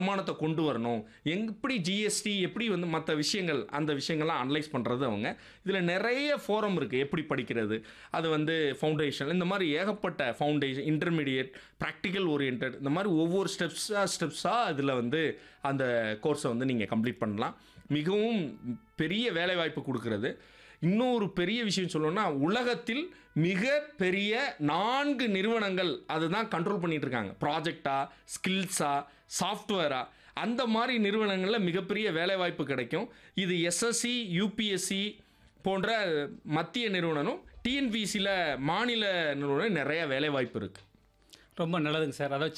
வருமானத்தை கொண்டு வரணும் எப்படி ஜிஎஸ்டி எப்படி வந்து மற்ற விஷயங்கள் அந்த விஷயங்கள்லாம் அனலைஸ் பண்ணுறது அவங்க இதில் நிறைய ஃபோரம் இருக்குது எப்படி படிக்கிறது அது வந்து ஃபவுண்டேஷன் இந்த மாதிரி ஏகப்பட்ட ஃபவுண்டேஷன் இன்டர்மீடியட் ப்ராக்டிக்கல் ஓரியன்ட் இந்த மாதிரி ஒவ்வொரு ஸ்டெப்ஸாக ஸ்டெப்ஸாக இதில் வந்து அந்த கோர்ஸை வந்து நீங்கள் கம்ப்ளீட் பண்ணலாம் மிகவும் பெரிய வேலைவாய்ப்பு கொடுக்கறது இன்னொரு பெரிய விஷயம் சொல்லணும்னா உலகத்தில் மிக பெரிய நான்கு நிறுவனங்கள் அதுதான் கண்ட்ரோல் பண்ணிட்டு இருக்காங்க ப்ராஜெக்டா ஸ்கில்ஸா சாஃப்ட்வேரா அந்த மாதிரி நிறுவனங்களில் மிகப்பெரிய வேலைவாய்ப்பு கிடைக்கும் இது எஸ்எஸ்சி யூபிஎஸ்சி போன்ற மத்திய நிறுவனமும் டிஎன்பிசியில் மாநில நிறுவனம் நிறைய வேலைவாய்ப்பு இருக்குது ரொம்ப நல்லதுங்க சார் அதாவது